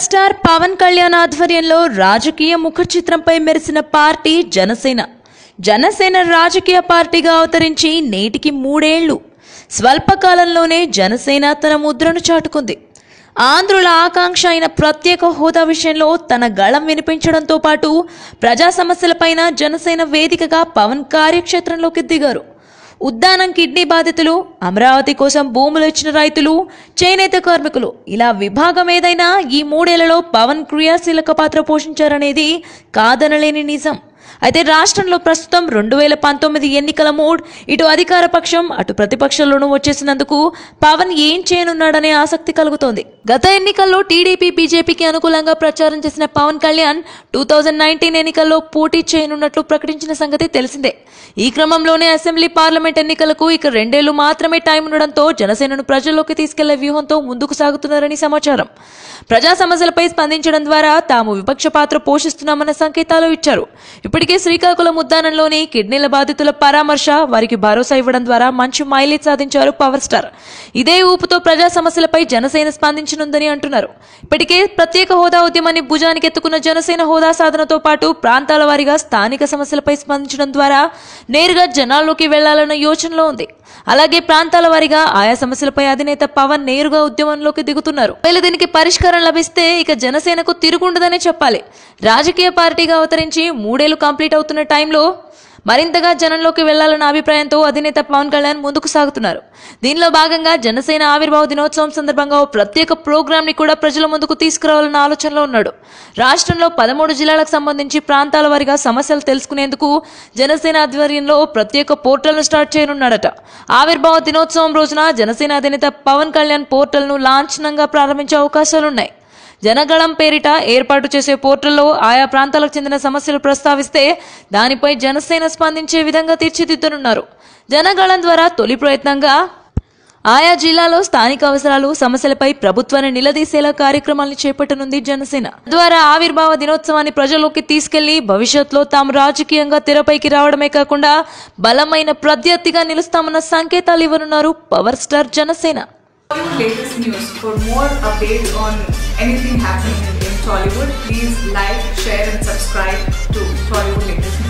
Star Pawan Kalyan ఆధ్వర్యంలో రాజకీయ ముఖ చిత్రంపై మెరిసిన పార్టీ జనసేన జనసేన రాజకీయ పార్టీగా అవతరించి నేటికి మూడేళ్లు స్వల్పకాలంలోనే జనసేన తన ముద్రను చాటుకుంది ఆంధ్రుల ఆకాంక్ష అయిన ప్రత్యేక హోదా విషయంలో తన గళం వినిపించడంతో పాటు ప్రజా సమస్యలపైన జనసేన వేదికగా పవన్ కార్యక్షేత్రంలోకి దిగారు ఉద్దానం కిడ్నీ బాధితులు అమరావతి కోసం భూములు ఇచ్చిన రైతులు చేనేత కార్మికులు ఇలా విభాగం ఏదైనా ఈ మూడేళ్లలో పవన్ క్రియాశీలక పాత్ర పోషించారనేది కాదనలేని నిజం అయితే రాష్ట్రంలో ప్రస్తుతం రెండు వేల పంతొమ్మిది ఎన్నికల మూడ్ ఇటు అధికార పక్షం అటు ప్రతిపక్షంలోనూ వచ్చేసినందుకు పవన్ ఏం చేయనున్నాడనే ఆసక్తి కలుగుతోంది గత ఎన్నికల్లో టీడీపీ బీజేపీకి అనుకూలంగా ప్రచారం చేసిన Pawan Kalyan two thousand nineteen ఎన్నికల్లో పోటీ చేయనున్నట్లు ప్రకటించిన సంగతి తెలిసిందే ఈ క్రమంలోనే అసెంబ్లీ పార్లమెంట్ ఎన్నికలకు ఇక రెండేళ్లు మాత్రమే టైం ఉండడంతో జనసేనను ప్రజల్లోకి తీసుకెళ్లే వ్యూహంతో ముందుకు సాగుతున్నారని సమాచారం ప్రజా సమస్యలపై స్పందించడం ద్వారా తాము విపక్ష పాత్ర పోషిస్తున్నామన్న సంకేతాలు ఇచ్చారు ఇప్పటికే శ్రీకాకుళం ఉద్దానంలోని కిడ్నీల బాధితుల పరామర్శ వారికి భరోసా ఇవ్వడం ద్వారా మంచి మైలేజ్ సాధించారు పవర్ స్టార్ ఇదే ఊపుతో ప్రజా సమస్యలపై జనసేన స్పందించనుందని అంటున్నారు ఇప్పటికే ప్రత్యేక హోదా ఉద్యమాన్ని భుజానికి ఎత్తుకున్న జనసేన హోదా సాధనతో పాటు ప్రాంతాల వారీగా స్థానిక సమస్యలపై స్పందించడం ద్వారా నేరుగా జనాల్లోకి వెళ్లాలన్న యోచనలో ఉంది అలాగే ప్రాంతాల వారీగా ఆయా సమస్యలపై అధినేత పవన్ నేరుగా ఉద్యమంలోకి దిగుతున్నారు ఒకవేళ దీనికి పరిష్కారం లభిస్తే ఇక జనసేనకు తిరుగుండదనే చెప్పాలి రాజకీయ పార్టీగా అవతరించి మూడేళ్లు కంప్లీట్ అవుతున్న టైంలో మరింతగా జనంలోకి వెళ్లాలన్న అభిప్రాయంతో అధినేత పవన్ కళ్యాణ్ ముందుకు సాగుతున్నారు దీనిలో భాగంగా జనసేన ఆవిర్భావ దినోత్సవం సందర్భంగా ఓ ప్రత్యేక ప్రోగ్రామ్ ని కూడా ప్రజల ముందుకు తీసుకురావాలన్న ఆలోచనలో ఉన్నాడు రాష్ట్రంలో పదమూడు జిల్లాలకు సంబంధించి ప్రాంతాల వారీగా సమస్యలు తెలుసుకునేందుకు జనసేన ఆధ్వర్యంలో ఓ ప్రత్యేక పోర్టల్ను స్టార్ట్ చేయనున్నాడట ఆవిర్భావ దినోత్సవం రోజున జనసేన అధినేత పవన్ కళ్యాణ్ పోర్టల్ను లాంఛనంగా ప్రారంభించే అవకాశాలున్నాయి జనగళం పేరిట ఏర్పాటు చేసే పోర్టల్లో ఆయా ప్రాంతాలకు చెందిన సమస్యలు ప్రస్తావిస్తే దానిపై జనసేన స్పందించే విధంగా తీర్చిదిద్దనున్నారు జనగళం ద్వారా తొలి ప్రయత్నంగా ఆయా జిల్లాలో స్థానిక అవసరాలు సమస్యలపై ప్రభుత్వాన్ని నిలదీసేలా కార్యక్రమాలను చేపట్టనుంది జనసేన ద్వారా ఆవిర్భావ దినోత్సవాన్ని ప్రజల్లోకి తీసుకెళ్లి భవిష్యత్తులో తాము రాజకీయంగా తెరపైకి రావడమే కాకుండా బలమైన ప్రత్యర్థిగా నిలుస్తామన్న సంకేతాలు ఇవ్వనున్నారు power star Janasena Tollywood latest news. For more updates on anything happening in Tollywood, please like, share, and subscribe to Tollywood latest news.